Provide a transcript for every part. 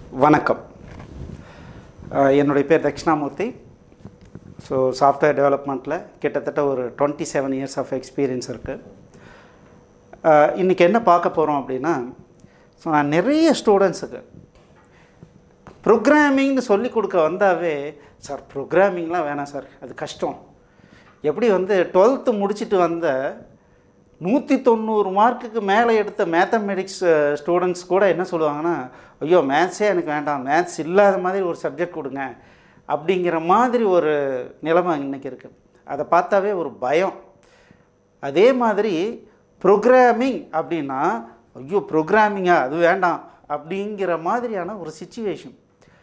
வணக்கம் அஹ், என்னுடைய பேர் தட்சிணாமூர்த்தி ஸோ சாஃப்ட்வேர் டெவலப்மெண்ட்டில் கிட்டத்தட்ட ஒரு twenty seven years of experience இருக்குது இன்றைக்கி என்ன பார்க்க போகிறோம் அப்படின்னா ஸோ நான் நிறைய ஸ்டூடெண்ட்ஸுக்கு ப்ரோக்ராமிங்னு சொல்லி கொடுக்க வந்தாவே சார் ப்ரோக்ராமிங்லாம் வேணாம் சார் அது கஷ்டம் எப்படி வந்து டுவெல்த்து முடிச்சுட்டு வந்த நூற்றி தொண்ணூறு மார்க்குக்கு மேலே எடுத்த மேத்தமெட்டிக்ஸ் ஸ்டூடெண்ட்ஸ் கூட என்ன சொல்லுவாங்கன்னா ஐயோ மேத்ஸே எனக்கு வேண்டாம் மேத்ஸ் இல்லாத மாதிரி ஒரு சப்ஜெக்ட் கொடுங்க அப்படிங்கிற மாதிரி ஒரு நிலைமை இன்றைக்கி இருக்குது அதை பார்த்தாவே ஒரு பயம் அதே மாதிரி ப்ரோக்ராமிங் அப்படின்னா ஐயோ ப்ரோக்ராமிங்கா அது வேண்டாம் அப்படிங்கிற மாதிரியான ஒரு சுச்சுவேஷன்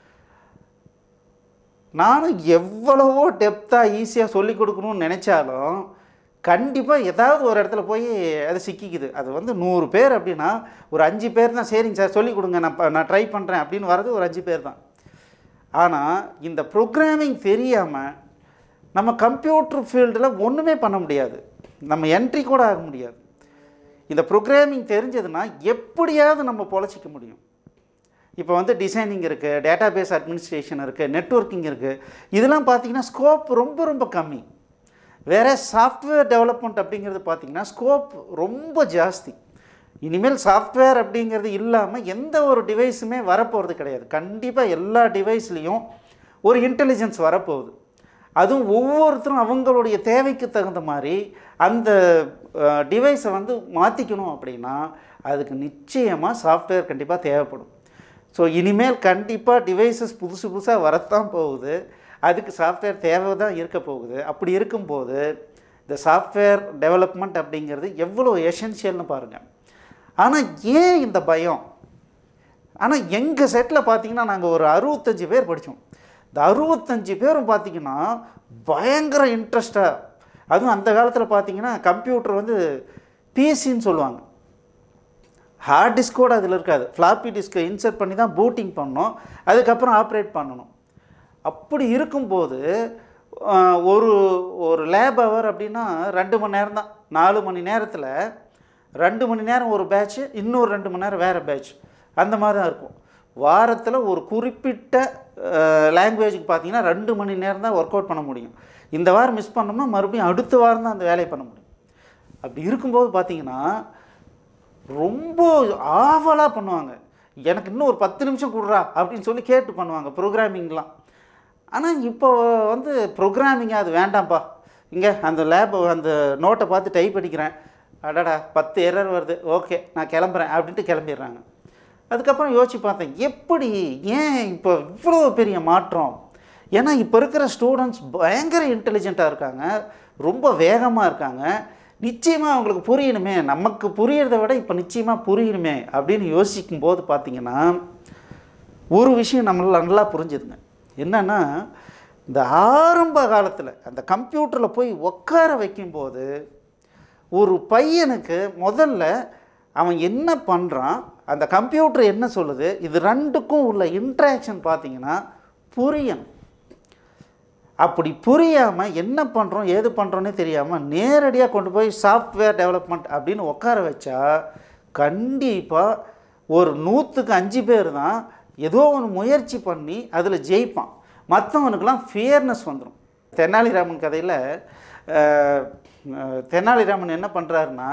நானும் எவ்வளவோ டெப்த்தாக ஈஸியாக சொல்லி கொடுக்கணும்னு நினச்சாலும் கண்டிப்பாக ஏதாவது ஒரு இடத்துல போய் அது சிக்கிக்குது அது வந்து நூறு பேர் அப்படின்னா ஒரு அஞ்சு பேர் தான் சரிங்க சார் சொல்லிக் கொடுங்க நான் ப- நான் ட்ரை பண்ணுறேன் அப்படின்னு வர்றது ஒரு அஞ்சு பேர் தான் ஆனால் இந்த ப்ரோக்ராமிங் தெரியாமல் நம்ம கம்ப்யூட்டர் ஃபீல்டில் ஒன்றுமே பண்ண முடியாது நம்ம என்ட்ரி கூட ஆக முடியாது இந்த ப்ரோக்ராமிங் தெரிஞ்சதுன்னா எப்படியாவது நம்ம பொழைச்சிக்க முடியும் இப்போ வந்து டிசைனிங் இருக்குது டேட்டாபேஸ் அட்மினிஸ்ட்ரேஷன் இருக்குது நெட்வொர்க்கிங் இருக்குது இதெல்லாம் பார்த்தீங்கன்னா ஸ்கோப் ரொம்ப ரொம்ப கம்மி வேற சாஃப்ட்வேர் டெவலப்மெண்ட் அப்படிங்கிறது பார்த்தீங்கன்னா ஸ்கோப் ரொம்ப ஜாஸ்தி இனிமேல் சாஃப்ட்வேர் அப்படிங்கிறது இல்லாமல் எந்த ஒரு டிவைஸுமே வரப்போகிறது கிடையாது கண்டிப்பாக எல்லா டிவைஸ்லேயும் ஒரு இன்டெலிஜென்ஸ் வரப்போகுது அதுவும் ஒவ்வொருத்தரும் அவங்களுடைய தேவைக்கு தகுந்த மாதிரி அந்த டிவைஸை வந்து மாற்றிக்கணும் அப்படின்னா அதுக்கு நிச்சயமாக சாஃப்ட்வேர் கண்டிப்பாக தேவைப்படும் ஸோ இனிமேல் கண்டிப்பாக டிவைசஸ் புதுசு புதுசாக வரத்தான் போகுது அதுக்கு சாஃப்ட்வேர் தேவை தான் இருக்க போகுது அப்படி இருக்கும்போது இந்த சாஃப்ட்வேர் டெவலப்மெண்ட் அப்படிங்கிறது எவ்வளோ எசென்ஷியல்னு பாருங்கள் ஆனால் ஏன் இந்த பயம் ஆனால் எங்கள் செட்டில் பார்த்தீங்கன்னா நாங்கள் ஒரு அறுபத்தஞ்சு பேர் படித்தோம் இந்த அறுபத்தஞ்சு பேரும் பார்த்தீங்கன்னா பயங்கர இன்ட்ரெஸ்டாக அதுவும் அந்த காலத்தில் பார்த்தீங்கன்னா கம்ப்யூட்டர் வந்து பிசின்னு சொல்லுவாங்க ஹார்ட் டிஸ்கோடு அதில் இருக்காது ஃப்ளாப்பி டிஸ்கை இன்சர்ட் பண்ணி தான் பூட்டிங் பண்ணணும் அதுக்கப்புறம் ஆப்ரேட் பண்ணணும் அப்படி இருக்கும்போது ஆஹ், ஒரு ஒரு லேப் ஹவர் அப்படின்னா ரெண்டு மணி நேரம் தான் நாலு மணி நேரத்தில் ரெண்டு மணி நேரம் ஒரு பேட்ச் இன்னொரு ரெண்டு மணி நேரம் வேறு பேட்ச் அந்த மாதிரி தான் இருக்கும் வாரத்தில் ஒரு குறிப்பிட்ட லாங்குவேஜுக்கு பார்த்தீங்கன்னா ரெண்டு மணி நேரம் தான் ஒர்க் அவுட் பண்ண முடியும் இந்த வாரம் மிஸ் பண்ணோம்னா மறுபடியும் அடுத்த வாரம் தான் அந்த வேலையை பண்ண முடியும் அப்படி இருக்கும்போது பார்த்தீங்கன்னா ரொம்ப ஆவலாக பண்ணுவாங்க எனக்கு இன்னும் ஒரு பத்து நிமிஷம் கொடுறா அப்படின்னு சொல்லி கேட்டு பண்ணுவாங்க ப்ரோக்ராமிங்லாம் ஆனால் இப்போ வந்து ப்ரோக்ராமிங் அது வேண்டாம்ப்பா இங்கே அந்த லேப் அந்த நோட்டை பார்த்து டைப் அடிக்கிறேன் அடடா பத்து எரர் வருது ஓகே நான் கிளம்புறேன் அப்படின்ட்டு கிளம்பிடுறாங்க அதுக்கப்புறம் யோசிச்சு பார்த்தேன் எப்படி ஏன் இப்போ இவ்வளோ பெரிய மாற்றம் ஏன்னா இப்போ இருக்கிற ஸ்டூடெண்ட்ஸ் பயங்கர இன்டெலிஜென்ட்டாக இருக்காங்க ரொம்ப வேகமாக இருக்காங்க நிச்சயமாக அவங்களுக்கு புரியணுமே நமக்கு புரியறதை விட இப்போ நிச்சயமாக புரியணுமே அப்படின்னு யோசிக்கும் போது பார்த்தீங்கன்னா ஒரு விஷயம் நம்மளால் நல்லா புரிஞ்சுதுங்க என்னன்னா இந்த ஆரம்ப காலத்தில் அந்த கம்ப்யூட்டரில் போய் உட்கார வைக்கும்போது ஒரு பையனுக்கு முதல்ல அவன் என்ன பண்ணுறான் அந்த கம்ப்யூட்டர் என்ன சொல்லுது இது ரெண்டுக்கும் உள்ள இன்ட்ராக்ஷன் பார்த்தீங்கன்னா புரியணும் அப்படி புரியாமல் என்ன பண்ணுறோம் ஏது பண்ணுறோன்னே தெரியாமல் நேரடியாக கொண்டு போய் சாஃப்ட்வேர் டெவலப்மெண்ட் அப்படின்னு உட்கார வச்சா கண்டிப்பாக ஒரு நூற்றுக்கு அஞ்சு பேர் தான் ஏதோ ஒன்று முயற்சி பண்ணி அதில் ஜெயிப்பான் மற்றவனுக்கெல்லாம் ஃபியர்னஸ் வந்துடும் தெனாலிராமன் கதையில் அஹ், அஹ், தெனாலிராமன் என்ன பண்ணுறாருன்னா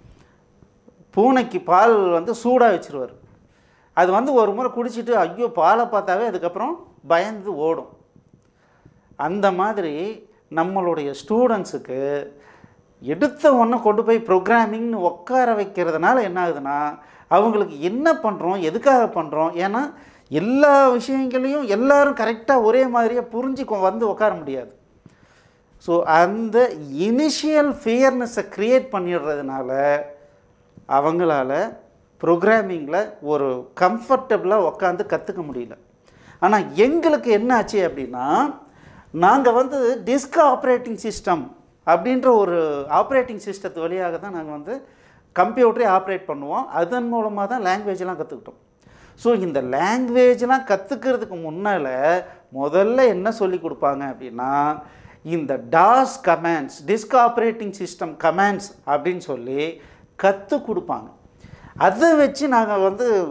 பூனைக்கு பால் வந்து சூடாக வச்சிருவார் அது வந்து ஒரு முறை குடிச்சிட்டு ஐயோ பாலை பார்த்தாவே அதுக்கப்புறம் பயந்து ஓடும் அந்த மாதிரி நம்மளுடைய ஸ்டூடெண்ட்ஸுக்கு எடுத்த ஒன்று கொண்டு போய் ப்ரோக்ராமிங்னு உட்கார வைக்கிறதுனால என்ன ஆகுதுன்னா அவங்களுக்கு என்ன பண்ணுறோம் எதுக்காக பண்ணுறோம் ஏன்னா எல்லா விஷயங்களையும் எல்லாரும் கரெக்டாக ஒரே மாதிரியாக புரிஞ்சு கொ- வந்து உட்கார முடியாது ஸோ அந்த இனிஷியல் ஃபியர்னஸை க்ரியேட் பண்ணிடுறதுனால அவங்களால ப்ரோக்ராமிங்கில் ஒரு கம்ஃபர்டபுளாக உட்காந்து கற்றுக்க முடியல ஆனால் எங்களுக்கு என்ன ஆச்சு அப்படின்னா நாங்கள் வந்து டிஸ்க் ஆப்ரேட்டிங் சிஸ்டம் அப்படின்ற ஒரு ஆப்ரேட்டிங் சிஸ்டத்து வழியாக தான் நாங்கள் வந்து கம்ப்யூட்டரே ஆப்ரேட் பண்ணுவோம் அதன் மூலமாக தான் லாங்குவேஜெலாம் கற்றுக்கிட்டோம் ஸோ இந்த லாங்குவேஜ்லாம் கற்றுக்கிறதுக்கு முன்னால் முதல்ல என்ன சொல்லி கொடுப்பாங்க அப்படின்னா இந்த DOS commands disk operating system commands அப்படின்னு சொல்லி கற்றுக் கொடுப்பாங்க அதை வச்சு நாங்கள் வந்து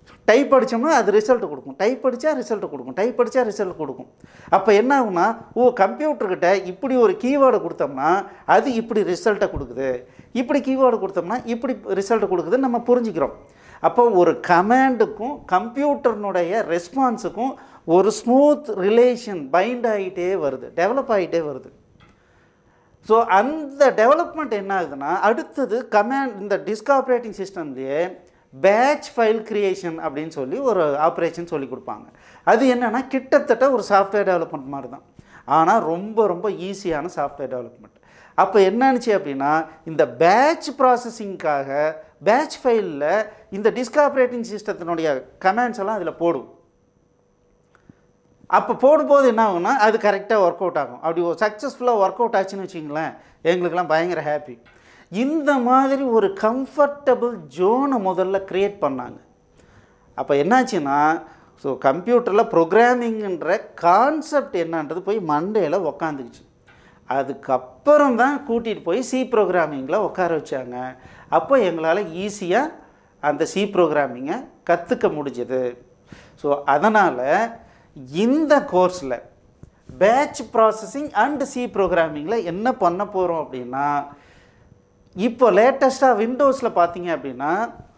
டைப் அடித்தோம்னா அது ரிசல்ட் கொடுக்கும் டைப் அடித்தா ரிசல்ட் கொடுக்கும் டைப் அடித்தா ரிசல்ட் கொடுக்கும் அப்போ என்ன ஆகும்னா ஓ கம்ப்யூட்டர்கிட்ட இப்படி ஒரு கீவேர்டு கொடுத்தோம்னா அது இப்படி ரிசல்ட்டை கொடுக்குது இப்படி கீவேர்டு கொடுத்தோம்னா இப்படி ரிசல்ட் கொடுக்குதுன்னு நம்ம புரிஞ்சுக்கிறோம் அப்போ ஒரு கமாண்டுக்கும் கம்ப்யூட்டர்னுடைய ரெஸ்பான்ஸுக்கும் ஒரு ஸ்மூத் ரிலேஷன் பைண்ட் ஆகிட்டே வருது டெவலப் ஆகிட்டே வருது ஸோ அந்த டெவலப்மெண்ட் என்ன ஆகுதுன்னா அடுத்தது கமாண்ட் இந்த டிஸ்க் ஆப்ரேட்டிங் சிஸ்டம்லேயே பேட்ச் ஃபைல் கிரியேஷன் அப்படின்னு சொல்லி ஒரு ஆப்ரேஷன் சொல்லி கொடுப்பாங்க அது என்னென்னா கிட்டத்தட்ட ஒரு சாஃப்ட்வேர் டெவலப்மெண்ட் மாதிரி தான் ஆனால் ரொம்ப ரொம்ப ஈஸியான சாஃப்ட்வேர் டெவலப்மெண்ட் அப்போ என்னன்னுச்சு அப்படின்னா இந்த பேட்ச் ப்ராசஸிங்க்காக பேட்ச் ஃபைலில் இந்த டிஸ்க் ஆப்ரேட்டிங் சிஸ்டத்தினுடைய கமெண்ட்ஸ் எல்லாம் அதில் போடும் அப்போ போடும்போது என்ன ஆகும்னா அது கரெக்டாக ஒர்க் அவுட் ஆகும் அப்படி ஒரு சக்ஸஸ்ஃபுல்லாக ஒர்க் அவுட் ஆச்சுன்னு வச்சிங்களேன் எங்களுக்கெல்லாம் பயங்கர ஹாப்பி இந்த மாதிரி ஒரு கம்ஃபர்டபுள் ஜோனை முதல்ல க்ரியேட் பண்ணாங்க அப்போ என்னாச்சுன்னா ஸோ கம்ப்யூட்டரில் ப்ரோக்ராமிங்ன்ற கான்செப்ட் என்னன்றது போய் மண்டேயில் உக்காந்துக்குச்சு அதுக்கப்புறம் தான் கூட்டிகிட்டு போய் சி ப்ரோக்ராமிங்கில் உட்கார வச்சாங்க அப்போ எங்களால் ஈஸியாக அந்த சி ப்ரோக்ராமிங்கை கற்றுக்க முடிஞ்சது ஸோ அதனால் இந்த கோர்ஸில் பேட்ச் ப்ராசஸிங் அண்ட் சி ப்ரோக்ராமிங்கில் என்ன பண்ண போகிறோம் அப்படின்னா இப்போ லேட்டஸ்ட்டாக விண்டோஸில் பார்த்தீங்க அப்படின்னா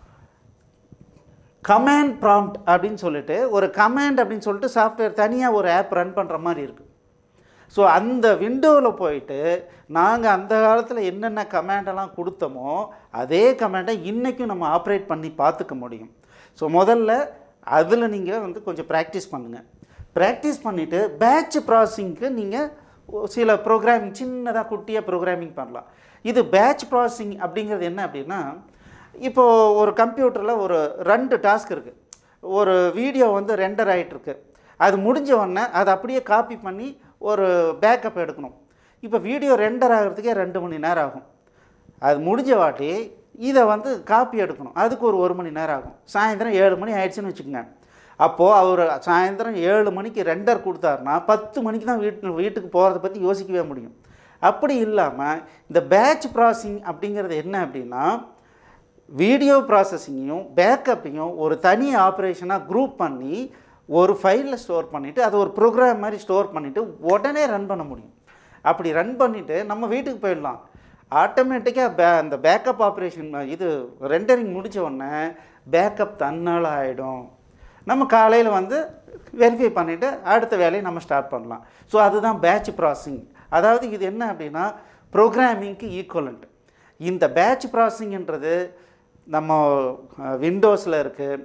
கமாண்ட் ப்ராம்ப்ட் அப்படின்னு சொல்லிட்டு ஒரு கமாண்ட் அப்படின்னு சொல்லிட்டு சாஃப்ட்வேர் தனியாக ஒரு ஆப் ரன் பண்ணுற மாதிரி இருக்குது ஸோ அந்த விண்டோவில் போயிட்டு நாங்கள் அந்த காலத்தில் என்னென்ன கமாண்டெல்லாம் கொடுத்தோமோ அதே கமாண்டை இன்றைக்கும் நம்ம ஆப்ரேட் பண்ணி பார்த்துக்க முடியும் ஸோ முதல்ல அதில் நீங்கள் வந்து கொஞ்சம் ப்ராக்டிஸ் பண்ணுங்கள் ப்ராக்டிஸ் பண்ணிவிட்டு பேட்ச் ப்ராசஸிங்க்கு நீங்கள் சில ப்ரோக்ராமிங் சின்னதாக குட்டியாக ப்ரோக்ராமிங் பண்ணலாம் இது பேட்ச் ப்ராசஸிங் அப்படிங்கிறது என்ன அப்படின்னா இப்போது ஒரு கம்ப்யூட்டரில் ஒரு ரெண்டு டாஸ்க் இருக்குது ஒரு வீடியோ வந்து ரெண்டர் ஆகிட்டுருக்கு அது முடிஞ்ச உடனே அதை அப்படியே காப்பி பண்ணி ஒரு பேக்கப் எடுக்கணும் இப்போ வீடியோ ரெண்டர் ஆகிறதுக்கே ரெண்டு மணி நேரம் ஆகும் அது முடிஞ்ச வாட்டி இதை வந்து காப்பி எடுக்கணும் அதுக்கு ஒரு ஒரு மணி நேரம் ஆகும் சாயந்தரம் ஏழு மணி ஆயிடுச்சுன்னு வச்சுக்கோங்க அப்போது அவர் சாயந்தரம் ஏழு மணிக்கு ரெண்டர் கொடுத்தாருன்னா பத்து மணிக்கு தான் வீட்டு வீட்டுக்கு போகிறத பற்றி யோசிக்கவே முடியும் அப்படி இல்லாமல் இந்த பேட்ச் ப்ராசஸிங் அப்படிங்கிறது என்ன அப்படின்னா வீடியோ ப்ராசஸிங்கையும் பேக்கப்பையும் ஒரு தனி ஆப்ரேஷனாக குரூப் பண்ணி ஒரு ஃபைலில் ஸ்டோர் பண்ணிவிட்டு அது ஒரு ப்ரோக்ராம் மாதிரி ஸ்டோர் பண்ணிவிட்டு உடனே ரன் பண்ண முடியும் அப்படி ரன் பண்ணிவிட்டு நம்ம வீட்டுக்கு போயிடலாம் ஆட்டோமேட்டிக்காக பே அந்த பேக்கப் ஆப்ரேஷன் இது ரெண்டரிங் முடித்த உடனே பேக்கப் தன்னால் ஆகிடும் நம்ம காலையில் வந்து வெரிஃபை பண்ணிவிட்டு அடுத்த வேலையை நம்ம ஸ்டார்ட் பண்ணலாம் ஸோ அதுதான் பேட்ச் ப்ராசஸிங் அதாவது இது என்ன அப்படின்னா ப்ரோக்ராமிங்க்கு ஈக்குவலண்ட் இந்த பேட்ச் ப்ராசஸிங்ன்றது நம்ம விண்டோஸில் இருக்குது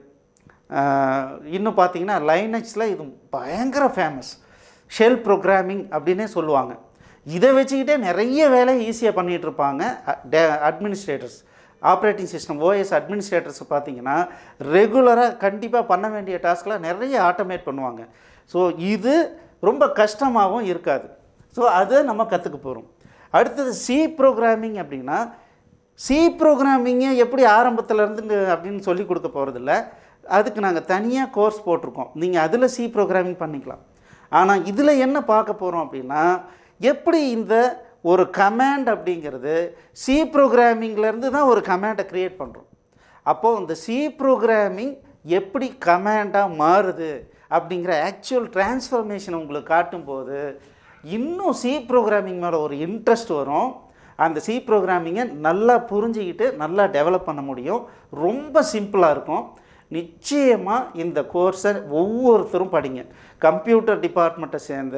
இன்னும் பார்த்தீங்கன்னா லைனக்ஸில் இது பயங்கர ஃபேமஸ் ஷெல் ப்ரோக்ராமிங் அப்படின்னே சொல்லுவாங்க இதை வச்சுக்கிட்டே நிறைய வேலையை ஈஸியாக பண்ணிகிட்டு இருப்பாங்க administrators operating system OS administrators பார்த்தீங்கன்னா ரெகுலராக கண்டிப்பாக பண்ண வேண்டிய டாஸ்க்லாம் நிறைய ஆட்டோமேட் பண்ணுவாங்க ஸோ இது ரொம்ப கஷ்டமாகவும் இருக்காது ஸோ அதை நம்ம கற்றுக்க போகிறோம் அடுத்தது சி ப்ரோக்ராமிங் அப்படின்னா சி ப்ரோக்ராமிங்கை எப்படி ஆரம்பத்துலேருந்து அப்படின்னு சொல்லி கொடுக்க போகிறதில்ல அதுக்கு நாங்கள் தனியாக கோர்ஸ் போட்டிருக்கோம் நீங்கள் அதில் சி ப்ரோக்ராமிங் பண்ணிக்கலாம் ஆனால் இதில் என்ன பார்க்க போகிறோம் அப்படின்னா எப்படி இந்த ஒரு கமாண்ட் அப்படிங்கிறது சி ப்ரோக்ராமிங்லேருந்து தான் ஒரு கமாண்டை க்ரியேட் பண்ணுறோம் அப்போது இந்த சி ப்ரோக்ராமிங் எப்படி கமாண்டாக மாறுது அப்படிங்கிற ஆக்சுவல் டிரான்ஸ்ஃபர்மேஷன் உங்களுக்கு காட்டும்போது இன்னும் சி ப்ரோக்ராமிங் மேலே ஒரு இன்ட்ரெஸ்ட் வரும் அந்த சி ப்ரோக்ராமிங்கை நல்லா புரிஞ்சுக்கிட்டு நல்லா டெவலப் பண்ண முடியும் ரொம்ப சிம்பிளாக இருக்கும் நிச்சயமாக இந்த கோர்ஸை ஒவ்வொருத்தரும் படிங்க கம்ப்யூட்டர் டிபார்ட்மெண்ட்டை சேர்ந்த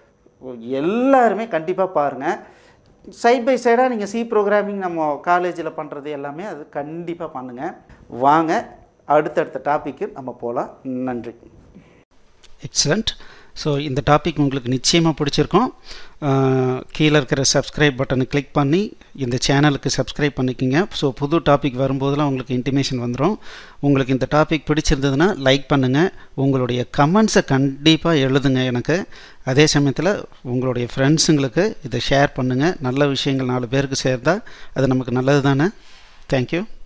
எல்லாருமே கண்டிப்பாக பாருங்கள் சைட் பை சைடாக நீங்கள் சி ப்ரோக்ராமிங் நம்ம காலேஜில் பண்ணுறது எல்லாமே அது கண்டிப்பாக பண்ணுங்கள் வாங்க அடுத்தடுத்த டாப்பிக்கு நம்ம போகலாம் நன்றி எக்ஸலண்ட் ஸோ இந்த டாபிக் உங்களுக்கு நிச்சயமாக பிடிச்சிருக்கும் கீழே இருக்கிற சப்ஸ்கிரைப் பட்டனை கிளிக் பண்ணி இந்த சேனலுக்கு சப்ஸ்கிரைப் பண்ணிக்கோங்க ஸோ புது டாபிக் வரும்போதெல்லாம் உங்களுக்கு இன்டிமேஷன் வந்துடும் உங்களுக்கு இந்த டாபிக் பிடிச்சிருந்ததுன்னா லைக் பண்ணுங்கள் உங்களுடைய கமெண்ட்ஸை கண்டிப்பாக எழுதுங்க எனக்கு அதே சமயத்தில் உங்களுடைய ஃப்ரெண்ட்ஸுங்களுக்கு இதை ஷேர் பண்ணுங்கள் நல்ல விஷயங்கள் நாலு பேருக்கு சேர்ந்தால் அது நமக்கு நல்லது தானே தேங்க்யூ